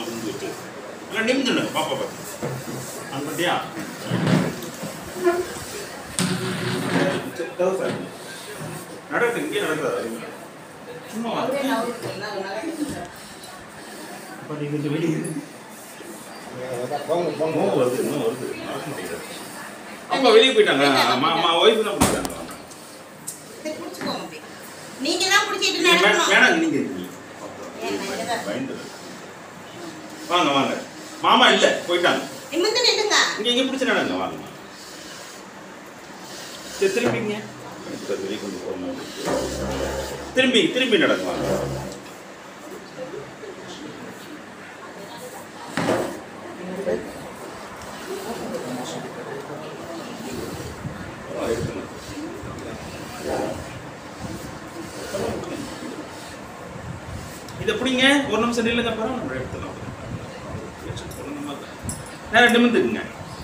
அப்படின்னு வச்சு நல்லா நிமிந்துடு பாப்பா பார்த்து அது பார்த்தியா நடக்குது இங்கே நடக்குது சும்மா வா. அவரே நவுத்து, நான் நடக்குது. அப்ப நீங்க கொஞ்சம் வெளியே இரு. போங்க போங்க நோவு வருது இன்னும் வருது நடக்க மாட்டேங்குது அப்பா வெளியே போயிட்டாங்க அம்மா அம்மா ஒய்ஃப் தான் போயிட்டாங்க சரி, புடிச்சுக்கோங்க அப்படி. நீங்க தான் புடிச்சிட்டு வே- நடக்கணும். வேணாங்க நீங்க இருக்கீங்க ஏன் நான் இங்க தான் பயந்து வாங்க வாங்க மாமா இல்ல போயிட்டாங்க நிமிர்ந்து நில்லுங்க. இங்க இங்க பிடிச்சி நடங்க வாங்க சரி திரும்பிங்க இப்ப வெளியே கொண்டு போகணும் திரும்பி திரும்பி நடங்க வாங்க ஆ, எடுத்துங்க. இதை பிடிங்க ஒரு நிமிஷம் நில்லுங்க அப்புறம் நம்ம எடுத்துக்கலாம் நேரம் நிமிந்துக்குங்க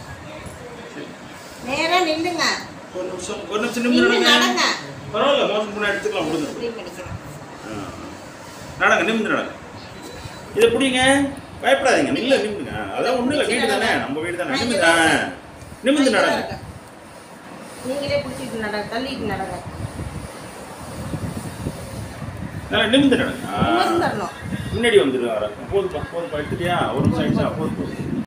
நேரா நில்லுங்க. ஒரு நிமிஷம் ஒரு நிமிஷம் நின்னு நிமிந்து நடங்க நடங்க. பரவாயில்ல மோசம் பண்ண எடுத்துக்கலாம் விடுங்க இப்படி பண்ணிக்கிறேன். ஆ. நடங்க நிமிந்து நடங்க இதை பிடிங்க பயப்படாதீங்க நில்ல நிமிந்துங்க அதான் ஒன்றும் இல்லை வீடு தானே நம்ம வீடு தானே நிமிந்து ஆ. நிமிந்து நடங்க நீங்களே பிடிச்சிட்டு நடங்க தள்ளிட்டு நடங்க நல்லா நிமிந்து நடங்க ஆ. நிமிர்ந்து வரணும். முன்னாடி வந்துடுவாங்க போதுப்பா போதுப்பா எடுத்துட்டியா ஒரு நிமிஷம் ஆயிடுச்சா போதும் போதும்